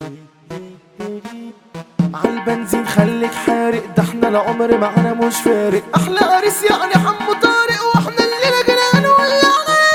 عالبنزين خليك حارق ده احنا العمر معانا مش فارق احلى عريس يعني حمو طارق واحنا اللي جنان ولا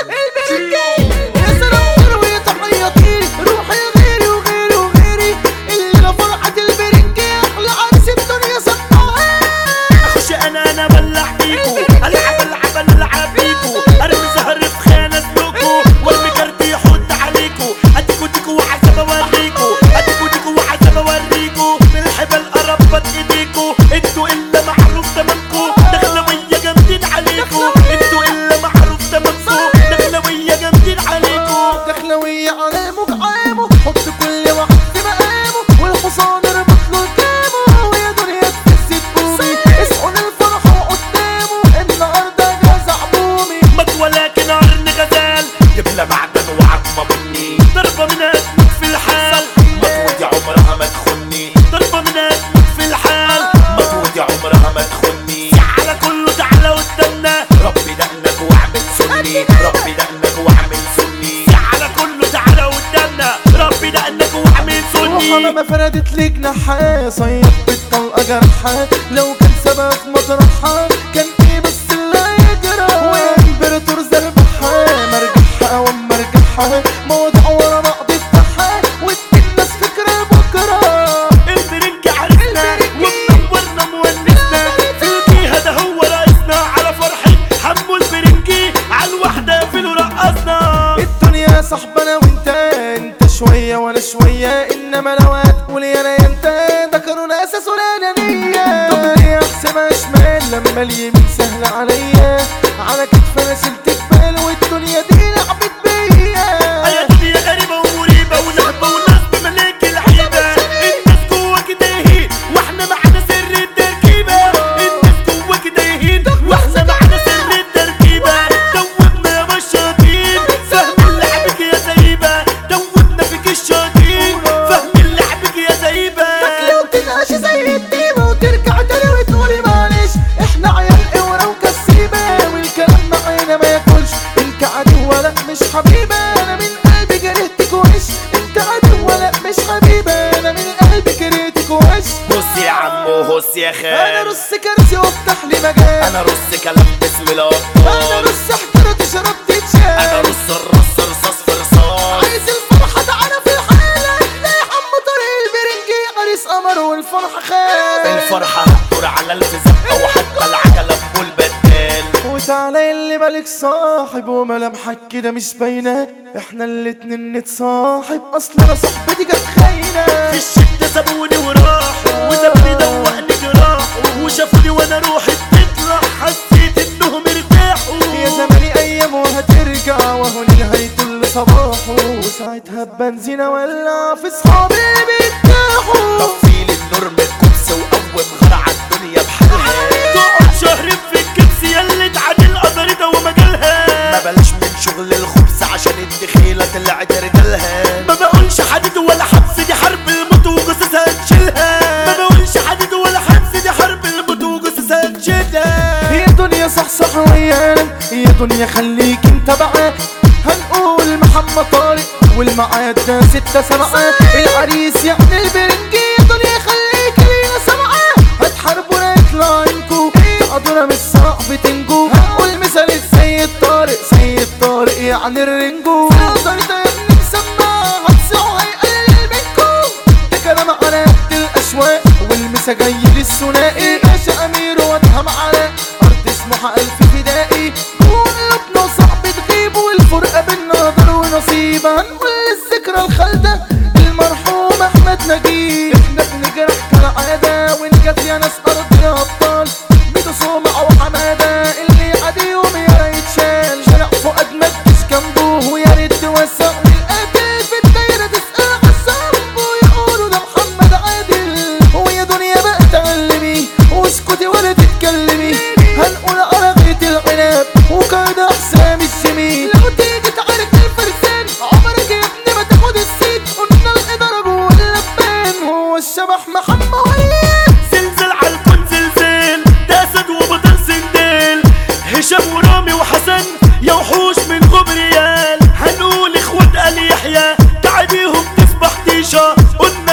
البركة يا سلام تروي تحياتي روحي غيري وغيري وغيري الليلة فرحة البركة احلى عريس الدنيا سبحان اخش انا انا بلع بيكو العب العب العب بيكو ارمي زهر في خانه اسلكو وارمي كارتي يحط عليكو اديكو ديكو وعذاب اوريكو اديكو ديكو وعذاب اوريكو بالحبل قربت ايديكو انتوا الا معروف تمامكو دخلوية جامدين عليكو انتوا الا معروف تمامكو دخلوية جامدين عليكو دخلوية على مقعامه حط كل واحد في مقامه والحصان ربط له كامه ويا دنيا تفسد قومي اسقن الفرحة قدامه النهارده جاز عمومي مت ولكن عرن غزال جبنا معدن وعظمة بني ضربة من أجمد في الحال مطوتي عمرها ما تخني ضربة من أجمد في الحال مطوتي عمرها ما تخني على كله تعالى قدامنا ربي دقنك واعمل سني ربي دقنك واعمل سني على كله تعالى قدامنا ربي دقنك واعمل روحنا سني ما فردت لي جناحها صيد بالطلقة جرحها لو كان سبب مطرحها كان ايه بس اللي يجرى ويا امبراطور زربحها مرجحها واما ارجعها مواضيع ورا بعض افتحها وادي الناس فكرة بكرة البرنج عرسنا ومنورنا مونسنا في الجهة ده هو رئيسنا على فرحة حمو البرنجي على الوحدة في رقصنا الدنيا صاحبنا وانت انت شوية وانا شوية انما لو هتقول يا انا يا انت ده قانون اساس والانانية دنيا احسبها شمال لما اليمين سهل عليا على كتف انا شلت جبال والدنيا دي لعبت بيا يا دنيا غريبة ومريبة ونهبة ونصب ملاك العيبة الناس جوا كده يهين واحنا معانا سر التركيبة الناس جوا كده يهين واحنا معانا سر التركيبة دوبنا يا بشاطين فاهمين لعبك يا زيبة دوبنا فيك الشاطين فاهمين لعبك يا زيبة لو تنعش زي الديمة وترجع تاني وتقولي معلش احنا عيال قورة وكسيبة والكلام معانا ما ياكلش انت عدو ولا مش حبيبة انا من قلبي كرهتك وعش انت عدو ولا مش حبيبة انا من قلبي كرهتك وعش هص يا عمو هص يا انا خال رص كرسي وافتح لي مجال انا رص كلام باسم انا الابطال رص احترت شربت انا تشال رص الرص رصاص في رصاص عايز الفرحة تعالى في الحالة تلاقي حمو طريق البرنجي عريس قمر والفرحة خال الفرحة هتدور على الفزقة وحتى العجلة بقول بدال وتعالى اللي بالك صاحب وملامحك كده مش باينة احنا الاتنين نتصاحب اصل انا صاحبتي كانت خاينة في الشدة سابوني وراحوا وسابني دوقني جراح وشافوني وانا روحي بتطلع حسيت انهم ارتاحوا يا زماني ايام وهترجع وهو نهاية اللي صباحه وساعتها بنزينة ولع في صحابي بيرتاحوا طفيل النور من الكبس وقوم غار على الدنيا بحالها تقعد شهر في الكبس يلي تعادل قدرتها ومجالها ما بلاش من شغل الخبز عشان الدخيلة طلعت رجالها ما بقولش حديد ولا حبس دي حرب الموت وجثثها تشيلها ما بقولش حديد ولا حبس دي حرب الموت وجثثها تشيلها يا دنيا صح صح ويانا يا دنيا خليك انت بقى هنقول محمد طارق والمعاد ده ستة سبعة العريس يعني البرنجي يا دنيا خليك لينا سبعة هتحاربونا يطلع عينكو تقعدونا مش صعب تنجو هنقول مثال السيد طارق سيد طارق يعني الرنجو تقدر ده يا ابني مسمع هتصيعوا هيقلل منكو ده كلام على قد الاشواق والمسا جاي للثنائي باشا امير وادهم على ارض سموحه الف فدائي وقلوبنا صعب تغيب والفرقه بينا قدر ونصيب هنقول الذكرى الخالده المرحوم احمد نجيب احنا بنجرح كالعاده ونجد يا ناس ارض يا ابطال بيتو صومع وحماده اللي عاديهم يا ريت شال شارع فؤاد مجلس جنبه ويا ريت توسع القاتل في الدايره تسال عالصنب ويقولوا ده محمد عادل ويا دنيا بقى تعلمي واسكتي ولا تتكلمي هنقول عرقية العنب وكده حسام الجميل لو تيجي تعارك الفرسان عمرك يا ابني ما تاخد السيت قلنا الاداره جوه اللبان هو الشبح محمد وليد زلزال عالكون زلزال ده اسد وبطل سندال هشام ورامي وحسن يا وحوش من غبريال هنقول اخوات ال يحيى تعديهم تسبح تيشا قلنا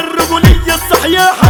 يا